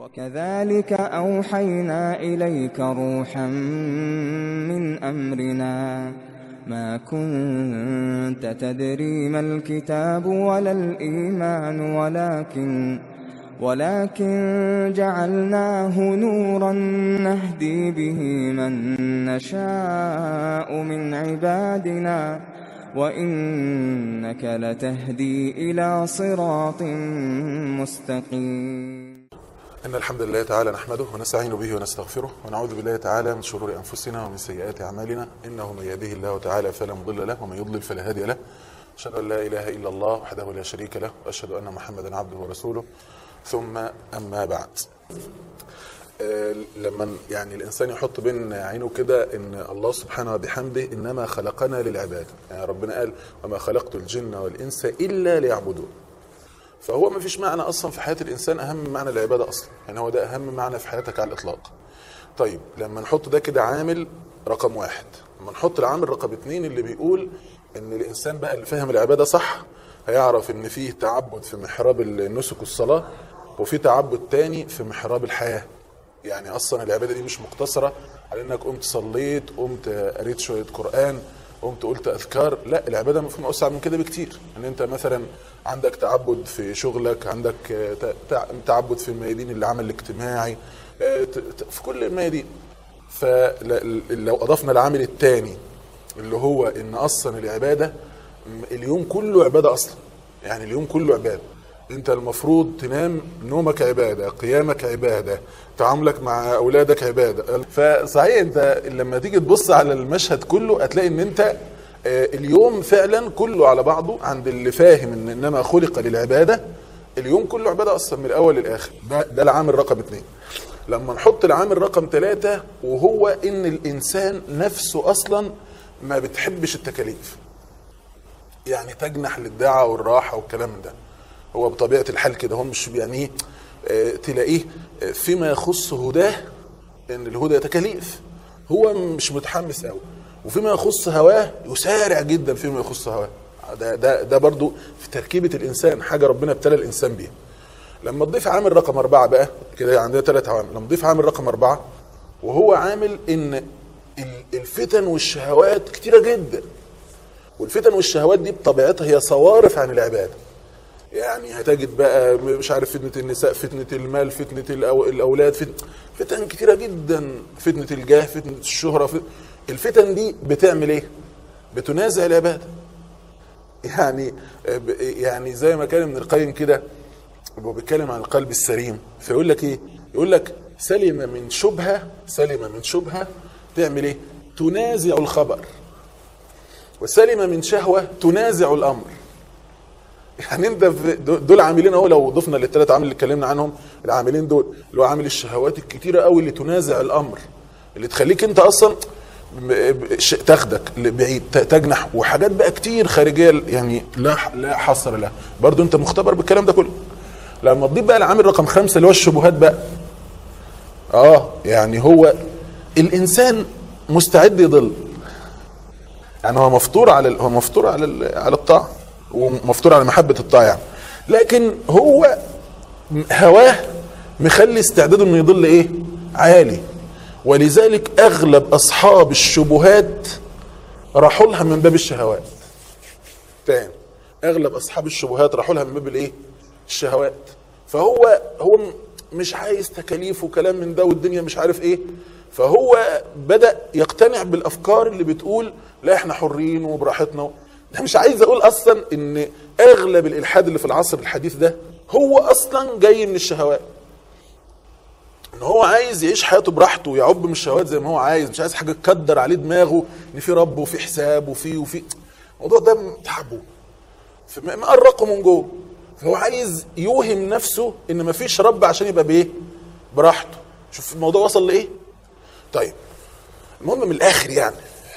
وكذلك أوحينا إليك روحا من أمرنا ما كنت تدري ما الكتاب ولا الإيمان ولكن ولكن جعلناه نورا نهدي به من نشاء من عبادنا وإنك لتهدي إلى صراط مستقيم إن الحمد لله تعالى نحمده ونستعين به ونستغفره ونعوذ بالله تعالى من شرور أنفسنا ومن سيئات أعمالنا إنه من يهده الله تعالى فلا مضل له ومن يضلل فلا هادي له أشهد أن لا إله إلا الله وحده لا شريك له وأشهد أن محمدا عبده ورسوله ثم أما بعد آه، لما يعني الإنسان يحط بين عينه كده إن الله سبحانه وبحمده إنما خلقنا للعبادة يعني ربنا قال وما خلقت الجن والإنس إلا ليعبدون فهو ما فيش معنى اصلا في حياه الانسان اهم من معنى العباده اصلا يعني هو ده اهم معنى في حياتك على الاطلاق طيب لما نحط ده كده عامل رقم واحد لما نحط العامل رقم اتنين اللي بيقول ان الانسان بقى اللي فاهم العباده صح هيعرف ان فيه تعبد في محراب النسك والصلاه وفي تعبد تاني في محراب الحياه يعني اصلا العباده دي مش مقتصره على انك قمت صليت قمت قريت شويه قران قمت قلت اذكار لا العباده مفهوم اوسع من كده بكتير ان انت مثلا عندك تعبد في شغلك عندك ت- تع- تعبد في الميادين العمل الاجتماعي آه، ت- ت- في كل الميادين فلو اضفنا العامل الثاني اللي هو ان اصلا العباده م- اليوم كله عباده اصلا يعني اليوم كله عباده انت المفروض تنام نومك عباده قيامك عباده تعاملك مع اولادك عباده فصحيح انت لما تيجي تبص على المشهد كله هتلاقي ان انت آه، اليوم فعلا كله على بعضه عند اللي فاهم ان انما خلق للعباده اليوم كله عباده اصلا من الاول للاخر ده ده العامل رقم اثنين لما نحط العامل رقم ثلاثة وهو ان الانسان نفسه اصلا ما بتحبش التكاليف يعني تجنح للدعاء والراحه والكلام من ده هو بطبيعه الحال كده هو مش يعني ايه آه، تلاقيه آه، فيما يخص هداه ان الهدى تكاليف هو مش متحمس قوي وفيما يخص هواه يسارع جدا فيما يخص هواه ده ده ده برضو في تركيبه الانسان حاجه ربنا ابتلى الانسان بيها لما تضيف عامل رقم أربعة بقى كده عندنا ثلاث عوامل لما تضيف عامل رقم أربعة وهو عامل إن ال- الفتن والشهوات كتيرة جدا والفتن والشهوات دي بطبيعتها هي صوارف عن العبادة يعني هتجد بقى مش عارف فتنة النساء فتنة المال فتنة الأو- الأولاد فتن, فتن كتيرة جدا فتنة الجاه فتنة الشهرة فتن الفتن دي بتعمل ايه بتنازع العبادة يعني يعني زي ما كان ابن القيم كده هو بيتكلم عن القلب السليم فيقول لك ايه يقول لك سلم من شبهه سلم من شبهه تعمل ايه تنازع الخبر وسلم من شهوه تنازع الامر يعني انت في دول عاملين اهو لو ضفنا للثلاث عامل اللي اتكلمنا عنهم العاملين دول اللي هو عامل الشهوات الكتيره قوي اللي تنازع الامر اللي تخليك انت اصلا ش- تاخدك بعيد ت- تجنح وحاجات بقى كتير خارجيه يعني لا لا حصر لها برضو انت مختبر بالكلام ده كله لما تضيف بقى العامل رقم خمسة اللي هو الشبهات بقى اه يعني هو الانسان مستعد يضل يعني هو مفطور على ال- هو مفطور على ال- على الطاعه ومفطور على محبه الطاعه يعني لكن هو هواه مخلي استعداده انه يضل ايه عالي ولذلك اغلب اصحاب الشبهات راحوا لها من باب الشهوات تاني اغلب اصحاب الشبهات راحوا لها من باب الايه الشهوات فهو هو م- مش عايز تكاليف وكلام من ده والدنيا مش عارف ايه فهو بدا يقتنع بالافكار اللي بتقول لا احنا حرين وبراحتنا ده مش عايز اقول اصلا ان اغلب الالحاد اللي في العصر الحديث ده هو اصلا جاي من الشهوات ان هو عايز يعيش حياته براحته ويعب من الشهوات زي ما هو عايز مش عايز حاجه تكدر عليه دماغه ان في رب وفي حساب وفي وفي الموضوع ده تعبه فم- مقرقه من جوه فهو عايز يوهم نفسه ان مفيش رب عشان يبقى بايه براحته شوف الموضوع وصل لايه طيب المهم من الاخر يعني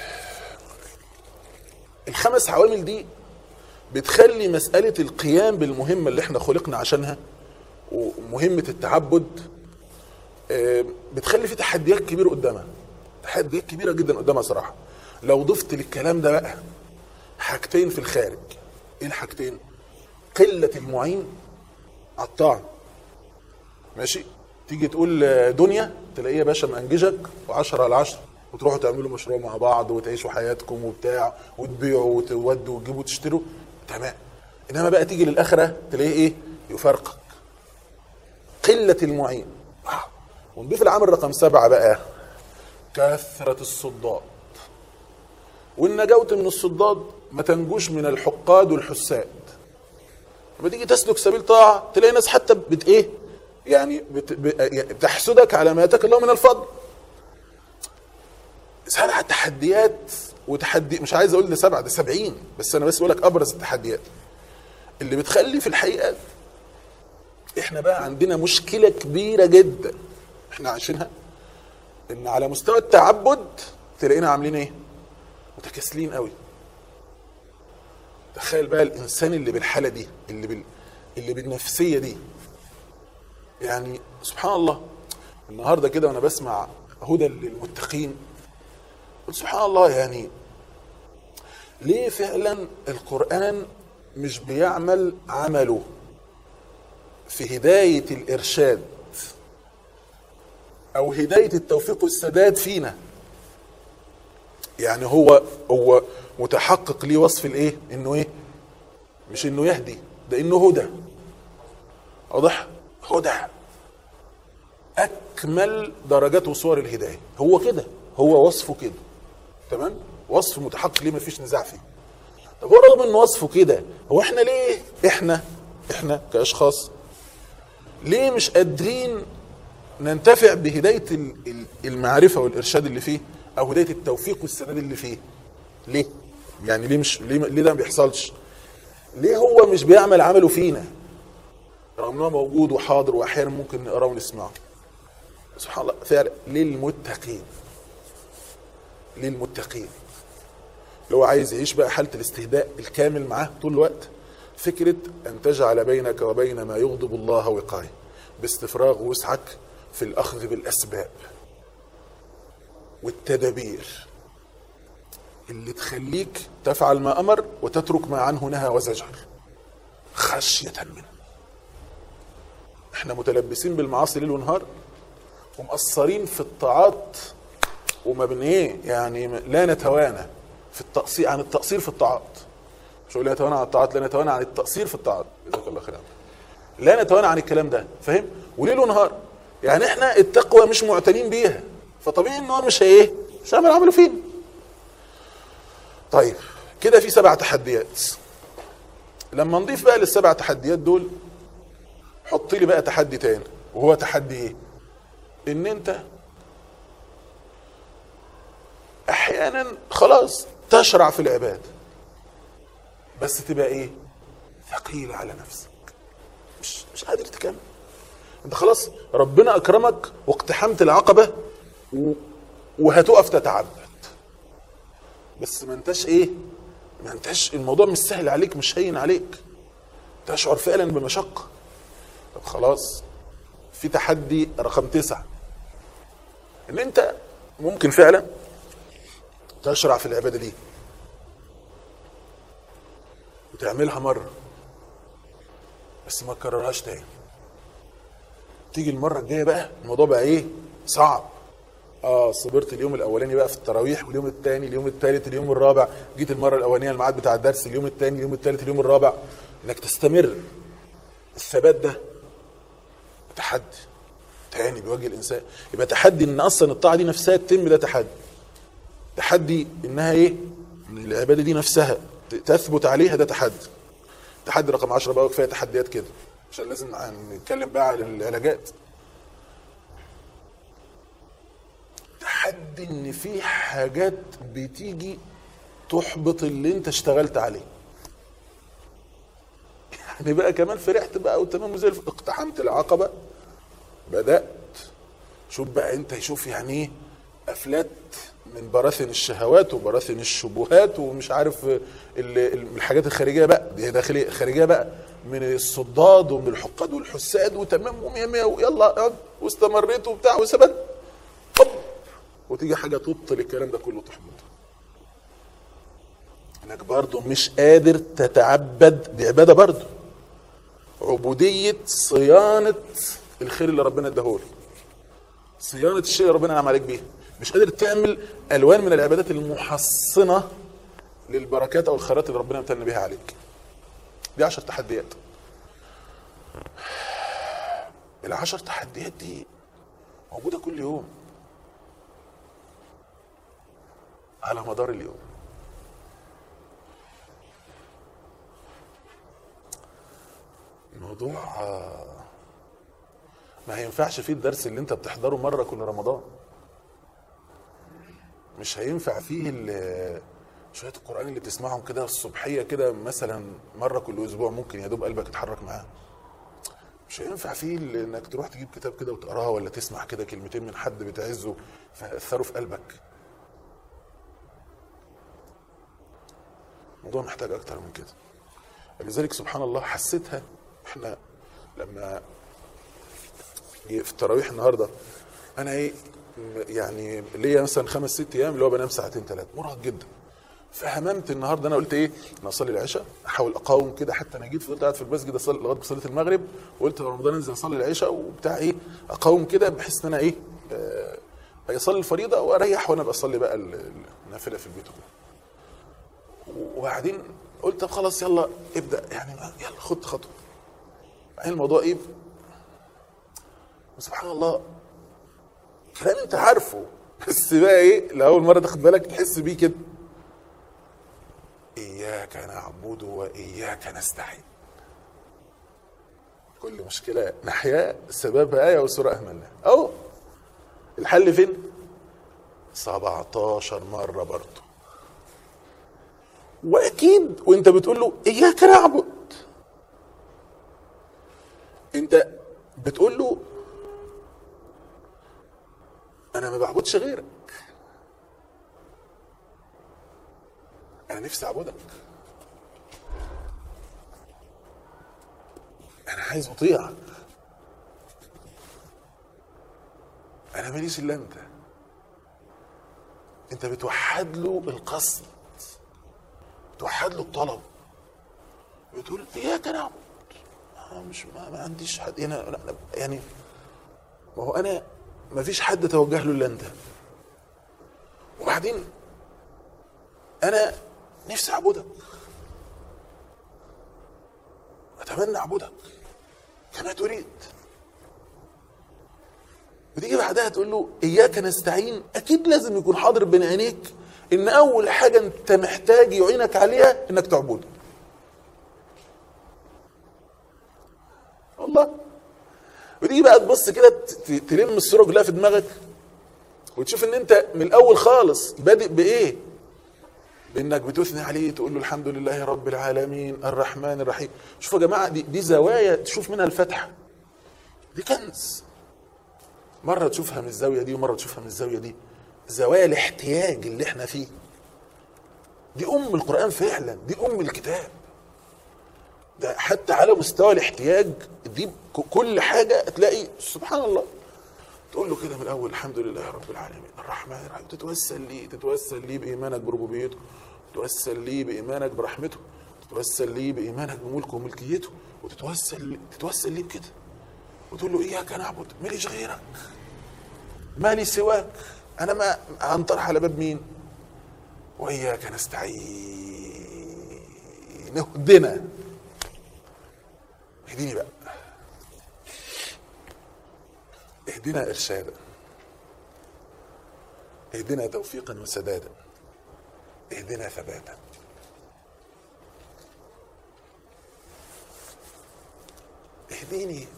الخمس عوامل دي بتخلي مسألة القيام بالمهمة اللي احنا خلقنا عشانها ومهمة التعبد آه، بتخلي في تحديات كبيرة قدامها تحديات كبيرة جدا قدامها صراحة لو ضفت للكلام ده بقى حاجتين في الخارج ايه الحاجتين قلة المعين على الطاعة ماشي تيجي تقول آه، دنيا تلاقيه يا باشا مأنججك وعشرة على عشرة وتروحوا تعملوا مشروع مع بعض وتعيشوا حياتكم وبتاع وتبيعوا وتودوا وتجيبوا وتشتروا تمام انما بقى تيجي للاخره تلاقيه ايه يفرقك قله المعين آه. ونضيف العامل رقم سبعه بقى كثره الصداد وان نجوت من الصداد ما تنجوش من الحقاد والحساد لما تيجي تسلك سبيل طاعه تلاقي ناس حتى بت ايه يعني بت ب- تحسدك على ما اتاك الله من الفضل سبع تحديات وتحدي مش عايز اقول ده سبعه ده سبعين بس انا بس بقول لك ابرز التحديات اللي بتخلي في الحقيقه احنا بقى عندنا مشكله كبيره جدا احنا عايشينها ان على مستوى التعبد تلاقينا عاملين ايه؟ متكاسلين قوي تخيل بقى الانسان اللي بالحاله دي اللي بال اللي بالنفسيه دي يعني سبحان الله النهارده كده وانا بسمع هدى للمتقين قلت سبحان الله يعني ليه فعلا القرآن مش بيعمل عمله في هداية الإرشاد أو هداية التوفيق والسداد فينا يعني هو هو متحقق ليه وصف الايه انه ايه مش انه يهدي ده انه هدى واضح هدى اكمل درجات وصور الهدايه هو كده هو وصفه كده تمام وصف متحقق ليه مفيش نزاع فيه طب هو رغم ان وصفه كده هو احنا ليه احنا احنا كاشخاص ليه مش قادرين ننتفع بهدايه ال- ال- المعرفه والارشاد اللي فيه او هدايه التوفيق والسداد اللي فيه ليه يعني ليه مش ليه, ليه ده ما بيحصلش ليه هو مش بيعمل عمله فينا رغم ان هو موجود وحاضر واحيانا ممكن نقراه ونسمعه سبحان الله فعلا للمتقين للمتقين اللي هو عايز يعيش بقى حاله الاستهداء الكامل معاه طول الوقت فكره ان تجعل بينك وبين ما يغضب الله وقايه باستفراغ وسعك في الاخذ بالاسباب والتدابير اللي تخليك تفعل ما امر وتترك ما عنه نهى وزجر خشيه منه احنا متلبسين بالمعاصي ليل ونهار ومقصرين في الطاعات وما بن ايه يعني لا نتوانى في التقصير عن التقصير في الطاعات مش هقول لا نتوانى عن الطاعات لا نتوانى عن التقصير في الطاعات جزاك الله خير لا نتوانى عن الكلام ده فاهم وليل ونهار يعني احنا التقوى مش معتنين بيها فطبيعي ان هو مش ايه مش هيعمل عمله فينا طيب كده في سبع تحديات لما نضيف بقى للسبع تحديات دول حط لي بقى تحدي تاني وهو تحدي ايه ان انت احيانا خلاص تشرع في العباده بس تبقى ايه ثقيل على نفسك مش مش قادر تكمل انت خلاص ربنا اكرمك واقتحمت العقبه و... وهتقف تتعبد بس ما انتش ايه ما انتش الموضوع مش سهل عليك مش هين عليك تشعر فعلا بمشقه طب خلاص في تحدي رقم تسعة ان انت ممكن فعلا تشرع في العبادة دي وتعملها مرة بس ما تكررهاش تاني تيجي المرة الجاية بقى الموضوع بقى ايه صعب اه صبرت اليوم الاولاني بقى في التراويح واليوم الثاني اليوم الثالث اليوم الرابع جيت المره الاولانيه الميعاد بتاع الدرس اليوم الثاني اليوم الثالث اليوم الرابع انك تستمر الثبات ده تحدي تاني بيواجه الانسان يبقى تحدي ان اصلا الطاعه دي نفسها تتم ده تحدي تحدي انها ايه ان العباده دي نفسها ت- تثبت عليها ده تحدي تحدي رقم 10 بقى كفايه تحديات كده عشان لازم نتكلم بقى على العلاجات تحدي ان في حاجات بتيجي تحبط اللي انت اشتغلت عليه يعني بقى كمان فرحت بقى وتمام وزي الفل اقتحمت العقبه بدات شوف بقى انت يشوف يعني ايه افلات من براثن الشهوات وبراثن الشبهات ومش عارف ال- ال- الحاجات الخارجيه بقى دي داخليه خارجيه بقى من الصداد ومن الحقاد والحساد وتمام ومية مية ويلا اقعد واستمريت وبتاع وثبت طب وتيجي حاجه تبطل الكلام ده كله تحبطه انك برضه مش قادر تتعبد بعباده برضه عبوديه صيانه الخير اللي ربنا اداهولك صيانه الشيء اللي ربنا انعم عليك بيه مش قادر تعمل الوان من العبادات المحصنه للبركات او الخيرات اللي ربنا امتن بيها عليك دي عشر تحديات العشر تحديات دي موجوده كل يوم على مدار اليوم الموضوع آه، ما هينفعش فيه الدرس اللي انت بتحضره مره كل رمضان مش هينفع فيه ال- شويه القران اللي بتسمعهم كده الصبحيه كده مثلا مره كل اسبوع ممكن يا دوب قلبك يتحرك معاه مش هينفع فيه ال- انك تروح تجيب كتاب كده وتقراه ولا تسمع كده كلمتين من حد بتعزه فيأثروا في قلبك الموضوع محتاج اكتر من كده لذلك سبحان الله حسيتها احنا لما جه في التراويح النهارده انا ايه م- يعني ليا مثلا خمس ست ايام اللي هو بنام ساعتين ثلاثه مرهق جدا فهممت النهارده انا قلت ايه انا اصلي العشاء احاول اقاوم كده حتى انا جيت فضلت قاعد في المسجد اصلي لغايه صلاه المغرب وقلت رمضان انزل اصلي العشاء وبتاع ايه اقاوم كده بحيث ان انا ايه آه، اصلي الفريضه واريح وانا بصلي بقى ال- ال- النافله في البيت وكده. وبعدين قلت طب خلاص يلا ابدا يعني يلا خد خطوه بعدين الموضوع ايه سبحان الله كلام انت عارفه بس بقى ايه لاول مره تاخد بالك تحس بيه كده اياك نعبد واياك نستعين كل مشكله نحيا سببها ايه وسوره اهملنا اهو الحل فين 17 مره برضه واكيد وانت بتقول له اياك نعبد انت بتقول له انا ما بعبدش غيرك انا نفسي اعبدك انا عايز اطيعك انا ماليش الا انت انت بتوحد له القصد توحد له الطلب بتقول اياك نعبد أنا مش ما, ما عنديش حد انا أنا- أنا- يعني ما هو انا ما فيش حد توجه له الا انت وبعدين انا نفسي اعبدك اتمنى اعبدك كما تريد وتيجي بعدها تقول له اياك نستعين اكيد لازم يكون حاضر بين عينيك ان اول حاجه انت محتاج يعينك عليها انك تعبده والله وتيجي بقى تبص كده ت- ت- تلم الصوره كلها في دماغك وتشوف ان انت من الاول خالص بادئ بايه بانك بتثني عليه تقول له الحمد لله رب العالمين الرحمن الرحيم شوفوا يا جماعه دي, دي زوايا تشوف منها الفتحه دي كنز مره تشوفها من الزاويه دي ومره تشوفها من الزاويه دي زوايا الاحتياج اللي احنا فيه دي ام القران فعلا دي ام الكتاب ده حتى على مستوى الاحتياج دي ك- كل حاجه تلاقي سبحان الله تقول له كده من الاول الحمد لله رب العالمين الرحمن الرحيم تتوسل ليه تتوسل ليه بايمانك بربوبيته تتوسل ليه بايمانك برحمته تتوسل ليه بايمانك بملكه وملكيته وتتوسل تتوسل ليه بكده وتقول له اياك نعبد ماليش غيرك مالي سواك انا ما هنطرح على باب مين واياك نستعين اهدنا اهديني بقى اهدنا ارشادا اهدنا توفيقا وسدادا اهدنا ثباتا اهديني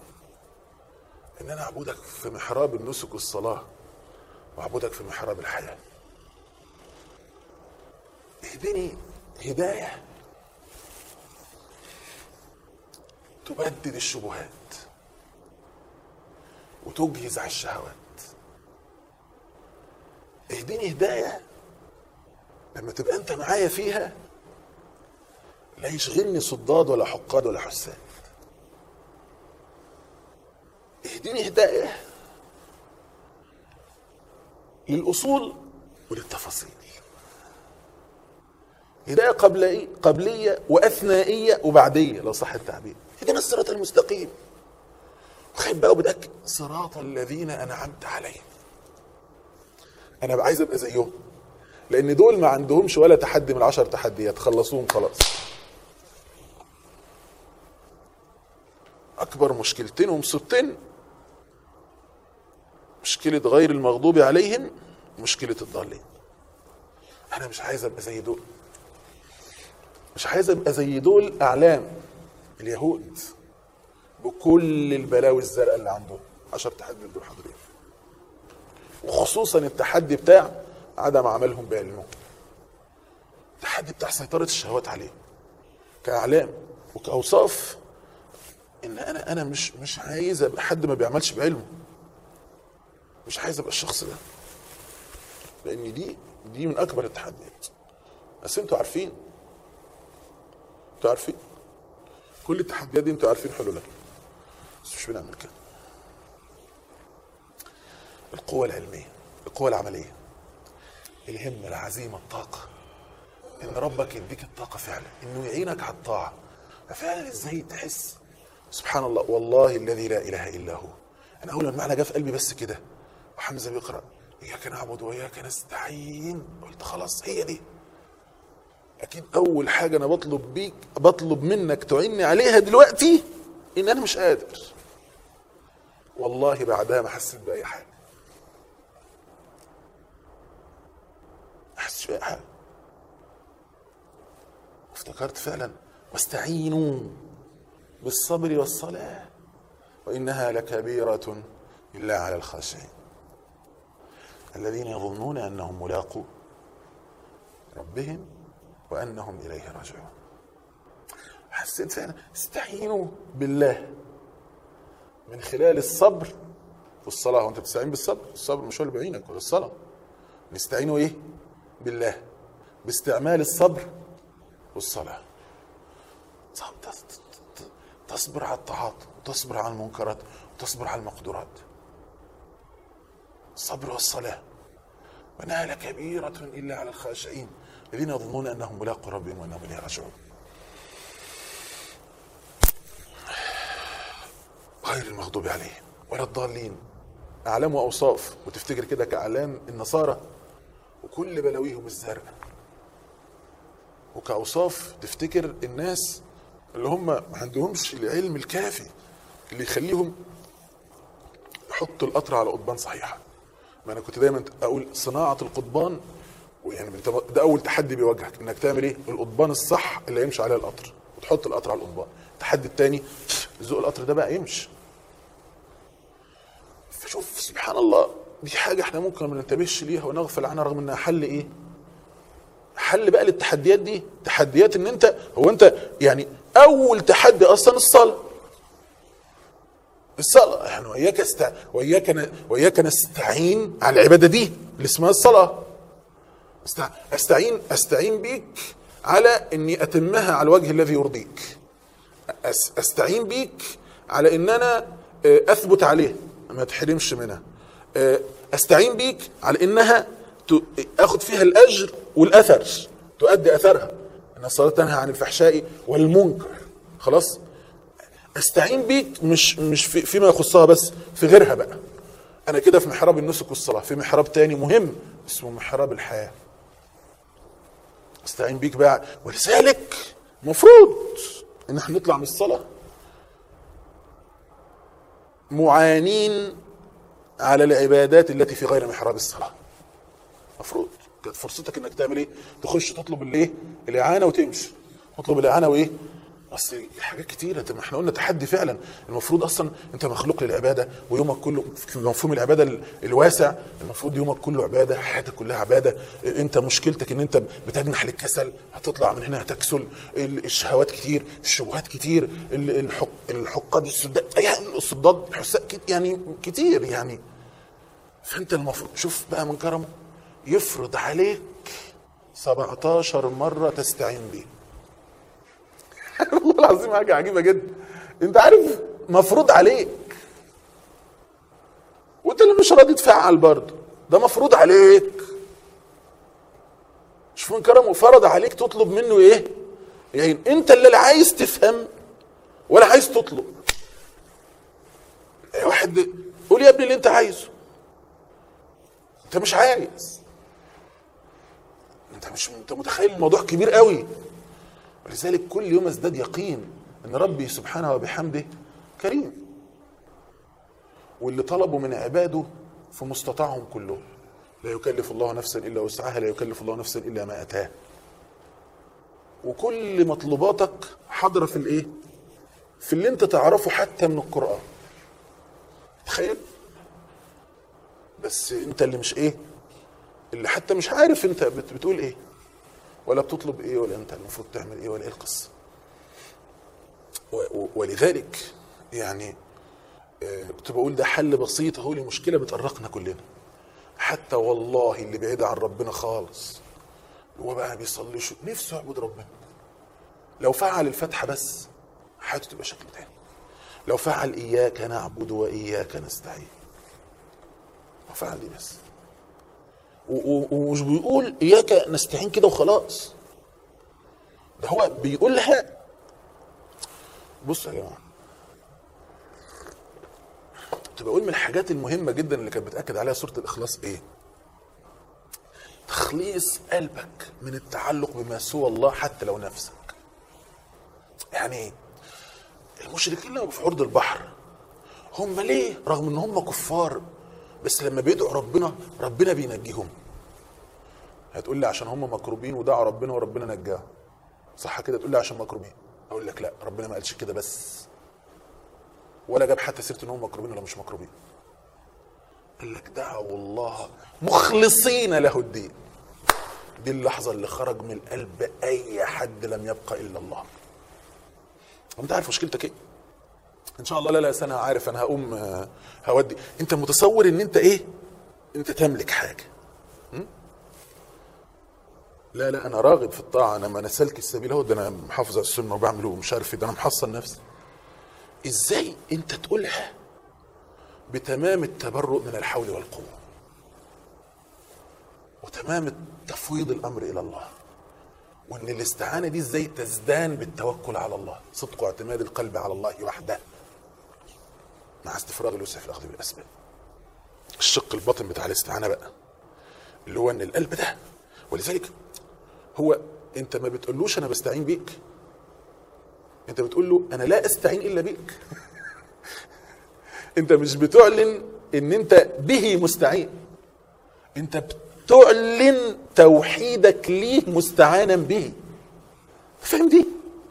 ان انا اعبدك في محراب النسك والصلاه واعبدك في محراب الحياه اهدني هدايه تبدد الشبهات وتجهز على الشهوات اهدني هدايه لما تبقى انت معايا فيها لا يشغلني صداد ولا حقاد ولا حساد اهدني هدايه للاصول وللتفاصيل هدايه قبليه قبليه واثنائيه وبعديه لو صح التعبير اهدنا الصراط المستقيم خايف بقى وبتاكد صراط الذين انعمت عليهم انا عايز ابقى زيهم لان دول ما عندهمش ولا تحدي من العشر تحديات خلصوهم خلاص اكبر مشكلتين ومصيبتين مشكله غير المغضوب عليهم مشكله الضالين انا مش عايز ابقى زي دول مش عايز ابقى زي دول اعلام اليهود بكل البلاوي الزرقاء اللي عندهم عشر تحدي دول حاضرين وخصوصا التحدي بتاع عدم عملهم بعلمهم التحدي بتاع سيطرة الشهوات عليه كأعلام وكأوصاف إن أنا أنا مش مش عايز أبقى حد ما بيعملش بعلمه مش عايز أبقى الشخص ده لأن دي دي من أكبر التحديات بس أنتوا عارفين أنتوا عارفين كل التحديات دي أنتوا عارفين حلولها بس مش بنعمل كده القوة العلمية القوة العملية الهمة العزيمة الطاقة إن ربك يديك الطاقة فعلا إنه يعينك على الطاعة ففعلا إزاي تحس سبحان الله والله الذي لا إله إلا هو أنا أول ما المعنى جه في قلبي بس كده وحمزة بيقرأ إياك نعبد وإياك نستعين قلت خلاص هي دي أكيد أول حاجة أنا بطلب بيك بطلب منك تعيني عليها دلوقتي إن أنا مش قادر والله بعدها ما حسيت بأي حاجة ما حسيتش بأي حاجة افتكرت فعلا واستعينوا بالصبر والصلاة وإنها لكبيرة إلا على الخاشعين الذين يظنون أنهم ملاقو ربهم وأنهم إليه راجعون حسيت فعلا استعينوا بالله من خلال الصبر والصلاة وانت بتستعين بالصبر الصبر مش هو اللي بيعينك ولا الصلاة نستعينوا ايه بالله باستعمال الصبر والصلاة تصبر على الطاعات وتصبر على المنكرات وتصبر على المقدورات الصبر والصلاة وانها لكبيرة إلا على الخاشعين الذين يظنون أنهم ملاقوا ربهم وأنهم إليه راجعون غير المغضوب عليهم ولا الضالين أعلام وأوصاف وتفتكر كده كأعلام النصارى وكل بلاويهم الزرقاء وكأوصاف تفتكر الناس اللي هم ما عندهمش العلم الكافي اللي يخليهم يحطوا القطر على قضبان صحيحة ما أنا كنت دايما أقول صناعة القضبان ويعني انت ده أول تحدي بيواجهك إنك تعمل إيه؟ القضبان الصح اللي يمشي عليه القطر وتحط القطر على القضبان التحدي الثاني ذوق القطر ده بقى يمشي فشوف سبحان الله دي حاجة احنا ممكن ما ننتبهش ليها ونغفل عنها رغم انها حل ايه؟ حل بقى للتحديات دي تحديات ان انت هو انت يعني اول تحدي اصلا الصلاة الصلاة يعني وإياك است... وإياك ن... وإياك نستعين على العبادة دي اللي اسمها الصلاة است... استعين استعين بيك على اني اتمها على الوجه الذي يرضيك أس... استعين بيك على ان انا اثبت عليه ما تحرمش منها استعين بيك على انها اخد فيها الاجر والاثر تؤدي اثرها ان الصلاه تنهى عن الفحشاء والمنكر خلاص استعين بيك مش مش في فيما يخصها بس في غيرها بقى انا كده في محراب النسك والصلاه في محراب تاني مهم اسمه محراب الحياه استعين بيك بقى ولذلك مفروض ان احنا نطلع من الصلاه معانين على العبادات التي في غير محراب الصلاة مفروض كانت فرصتك انك تعمل ايه تخش تطلب الايه الاعانه وتمشي تطلب الاعانه وايه اصل حاجات كتيره طب ما احنا قلنا تحدي فعلا المفروض اصلا انت مخلوق للعباده ويومك كله في مفهوم العباده الواسع المفروض يومك كله عباده حياتك كلها عباده انت مشكلتك ان انت بتجنح للكسل هتطلع من هنا هتكسل الشهوات كتير الشبهات كتير الحق الحقاد السداد يعني الصداد الحساء يعني كتير يعني فانت المفروض شوف بقى من كرمه يفرض عليك 17 مره تستعين بيه والله العظيم حاجه عجيبه جدا انت عارف مفروض عليك وانت اللي مش راضي تفعل برضه ده مفروض عليك شوف من كرمه فرض عليك تطلب منه ايه يعني انت اللي لا عايز تفهم ولا عايز تطلب واحد قول يا ابني اللي انت عايزه انت مش عايز انت مش انت متخيل الموضوع كبير قوي ولذلك كل يوم ازداد يقين ان ربي سبحانه وبحمده كريم واللي طلبوا من عباده في مستطاعهم كلهم لا يكلف الله نفسا الا وسعها لا يكلف الله نفسا الا ما اتاه وكل مطلوباتك حاضره في الايه في اللي انت تعرفه حتى من القران تخيل بس انت اللي مش ايه اللي حتى مش عارف انت بت- بتقول ايه ولا بتطلب ايه ولا انت المفروض تعمل ايه ولا ايه القصه و- و- ولذلك يعني آه، كنت بقول ده حل بسيط اهو لمشكله بتقرقنا كلنا حتى والله اللي بعيد عن ربنا خالص هو بقى بيصلي شو نفسه يعبد ربنا لو فعل الفتحه بس حياته تبقى شكل تاني لو فعل اياك نعبد واياك نستعين لو فعل دي بس و- و- ومش بيقول اياك نستعين كده وخلاص ده هو بيقولها بصوا يا جماعه كنت بقول من الحاجات المهمه جدا اللي كانت بتاكد عليها سوره الاخلاص ايه تخليص قلبك من التعلق بما سوى الله حتى لو نفسك يعني ايه المشركين لما في عرض البحر هم ليه رغم ان هم كفار بس لما بيدعوا ربنا ربنا بينجيهم هتقول لي عشان هم مكروبين ودعوا ربنا وربنا نجاهم صح كده تقول لي عشان مكروبين اقول لك لا ربنا ما قالش كده بس ولا جاب حتى سيره ان هم مكروبين ولا مش مكروبين قال لك دعوا الله مخلصين له الدين دي اللحظه اللي خرج من قلب اي حد لم يبقى الا الله انت عارف مشكلتك ايه ان شاء الله لا لا انا عارف انا هقوم آه، هودي انت متصور ان انت ايه انت تملك حاجه م? لا لا انا راغب في الطاعه انا ما نسلك السبيل اهو ده انا محافظ على السنه وبعمل ومش عارف ايه ده انا محصن نفسي ازاي انت تقولها بتمام التبرؤ من الحول والقوه وتمام تفويض الامر الى الله وان الاستعانه دي ازاي تزدان بالتوكل على الله صدق واعتماد القلب على الله وحده مع استفراغ الوسع في الاخذ بالاسباب الشق الباطن بتاع الاستعانه بقى اللي هو ان القلب ده ولذلك هو انت ما بتقولوش انا بستعين بيك انت بتقول له انا لا استعين الا بيك انت مش بتعلن ان انت به مستعين انت بتعلن توحيدك ليه مستعانا به فاهم دي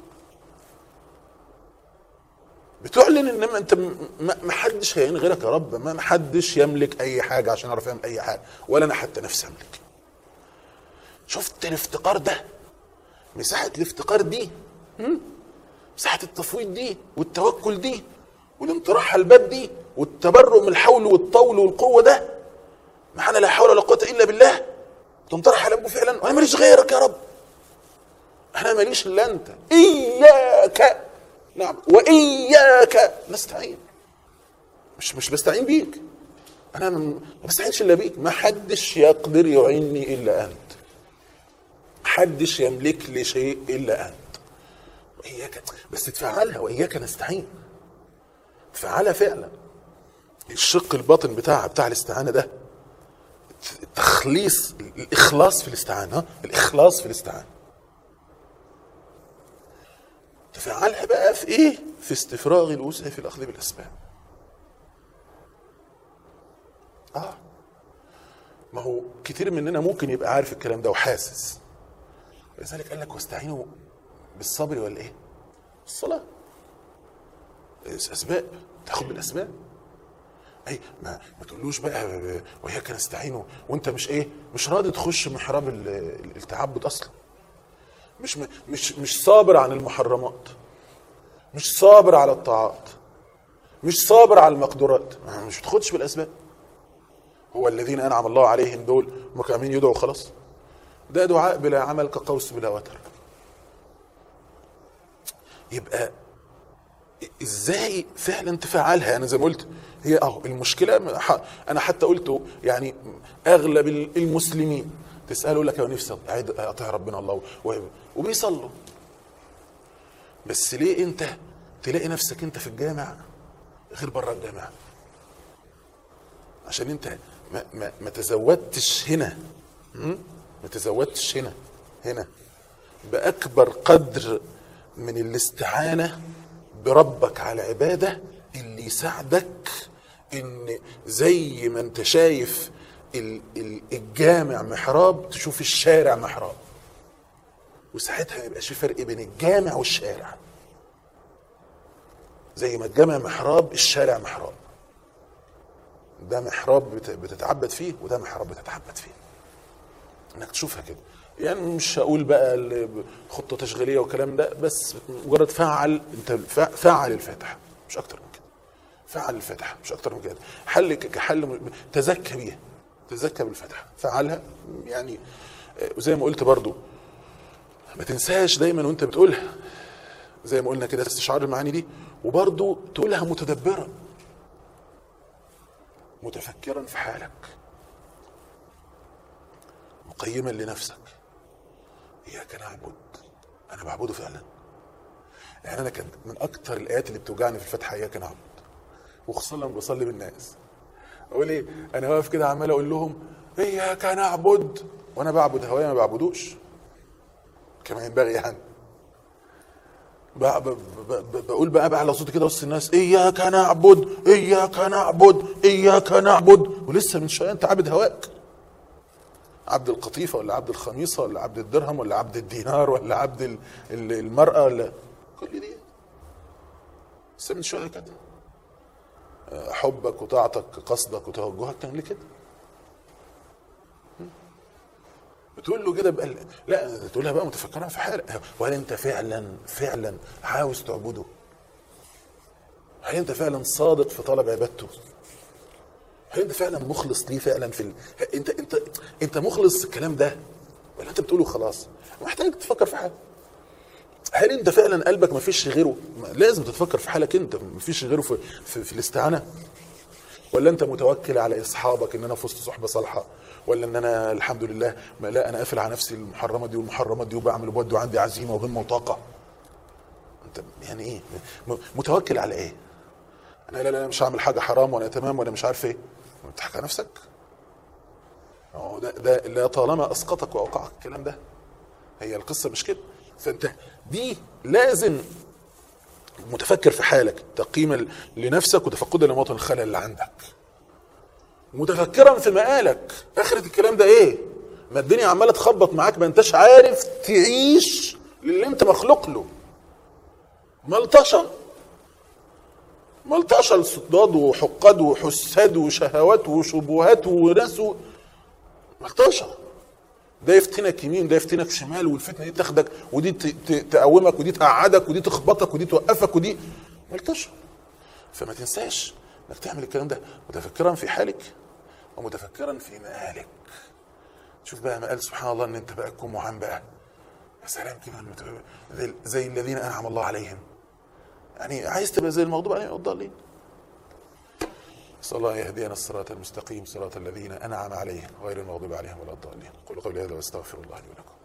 بتعلن ان ما انت م- ما ما حدش هيعين غيرك يا رب ما ما حدش يملك اي حاجه عشان اعرف اعمل اي حاجه ولا انا حتى نفسي املك شفت الافتقار ده مساحه الافتقار دي هم؟ مساحه التفويض دي والتوكل دي والانطراح على الباب دي والتبرؤ من الحول والطول والقوه ده معانا لا حول ولا قوه الا بالله تنطرح على ابوه فعلا وانا ماليش غيرك يا رب انا ماليش الا انت اياك نعم واياك نستعين مش مش بستعين بيك انا ما ما بستعينش الا بيك ما حدش يقدر يعيني الا انت حدش يملك لي شيء الا انت واياك بس تفعلها واياك نستعين تفعلها فعلا الشق الباطن بتاعها بتاع الاستعانه ده تخليص الاخلاص في الاستعانه ها؟ الاخلاص في الاستعانه تفعلها بقى في ايه في استفراغ الوسع في الاخذ بالاسباب اه ما هو كتير مننا ممكن يبقى عارف الكلام ده وحاسس لذلك قال لك واستعينوا بالصبر ولا ايه الصلاه اسباب تاخد بالاسباب اي ما ما تقولوش بقى وهيك نستعينه وانت مش ايه مش راضي تخش محراب ال- ال- التعبد اصلا مش م- مش مش صابر عن المحرمات مش صابر على الطاعات مش صابر على المقدورات ما مش بتاخدش بالاسباب هو الذين انعم الله عليهم دول مكامين يدعوا خلاص ده دعاء بلا عمل كقوس بلا وتر يبقى ازاي فعلا تفعلها انا زي ما قلت هي اهو المشكله ح- انا حتى قلت يعني اغلب المسلمين تساله يقول لك يا نفسي أعيد- اطيع ربنا الله و- وبيصلوا بس ليه انت تلاقي نفسك انت في الجامع غير بره الجامع عشان انت ما, ما, ما تزودتش هنا م? ما تزودتش هنا هنا باكبر قدر من الاستعانه بربك على عباده اللي يساعدك ان زي ما انت شايف ال- ال- الجامع محراب تشوف الشارع محراب وساعتها ما يبقاش في فرق بين الجامع والشارع زي ما الجامع محراب الشارع محراب ده محراب بت- بتتعبد فيه وده محراب بتتعبد فيه انك تشوفها كده يعني مش هقول بقى ال- خطه تشغيليه والكلام ده بس مجرد فعل انت فع- فعل الفاتحه مش اكتر من كده فعل الفاتحه مش اكتر من كده حل ك- كحل م- تزكى بيها تزكى بالفاتحه فعلها يعني آه، وزي ما قلت برضو ما تنساش دايما وانت بتقولها زي ما قلنا كده استشعار المعاني دي وبرضو تقولها متدبرا متفكرا في حالك مقيما لنفسك اياك نعبد انا بعبده فعلا يعني انا كان من اكتر الايات اللي بتوجعني في الفتحه اياك نعبد وخصوصا لما بصلي بالناس اقول ايه انا واقف كده عمال اقول لهم اياك نعبد وانا بعبد هوايا ما بعبدوش كما ينبغي يعني ب- ب- ب- ب- بقول بقى بقى على صوتي كده وسط الناس اياك نعبد اياك نعبد اياك نعبد ولسه من شويه انت عابد هواك عبد القطيفه ولا عبد الخميصه ولا عبد الدرهم ولا عبد الدينار ولا عبد ال- ال- المراه ولا كل دي لسه من شويه كده آه، حبك وطاعتك قصدك وتوجهك كان لكده بتقول له كده بقى لا تقولها بقى متفكرها في حالك وهل انت فعلا فعلا عاوز تعبده هل انت فعلا صادق في طلب عبادته هل انت فعلا مخلص ليه فعلا في ال... انت انت انت مخلص الكلام ده ولا انت بتقوله خلاص محتاج تفكر في حالك هل انت فعلا قلبك ما فيش غيره ما- لازم تتفكر في حالك انت ما فيش غيره في, في, في الاستعانه ولا انت متوكل على اصحابك ان انا في وسط صحبه صالحه ولا ان انا الحمد لله ما لا انا قافل على نفسي المحرمه دي والمحرمات دي وبعمل وبودي وعندي عزيمه وهمه وطاقه انت يعني ايه م- متوكل على ايه انا لا لا لا مش هعمل حاجه حرام وانا تمام وانا مش عارف ايه بتضحك على نفسك هو ده ده لا طالما اسقطك واوقعك الكلام ده هي القصه مش كده فانت دي لازم متفكر في حالك تقييما لنفسك وتفقدا لمواطن الخلل اللي عندك متفكرا في مقالك اخرة الكلام ده ايه ما الدنيا عماله تخبط معاك ما انتش عارف تعيش للي انت مخلوق له ملطشه ملطشه لصداد وحقاد وحساد وشهوات وشبهات وناس و- ملطشه ده يفتنك يمين ده يفتنك شمال والفتنه دي تاخدك ودي ت- ت- تقومك ودي تقعدك ودي تخبطك ودي توقفك ودي ملطشه فما تنساش انك تعمل الكلام ده متفكرا في حالك ومتفكرا في مآلك شوف بقى ما قال سبحان الله ان انت بقى تكون معان بقى يا سلام كده لما تبقى زي- زي الذين انعم الله عليهم يعني عايز تبقى زي المغضوب عليهم والضالين نسأل الله أن يهدينا الصراط المستقيم صراط الذين أنعم عليهم غير المغضوب عليهم ولا الضالين قولوا قولي هذا واستغفر الله لي ولكم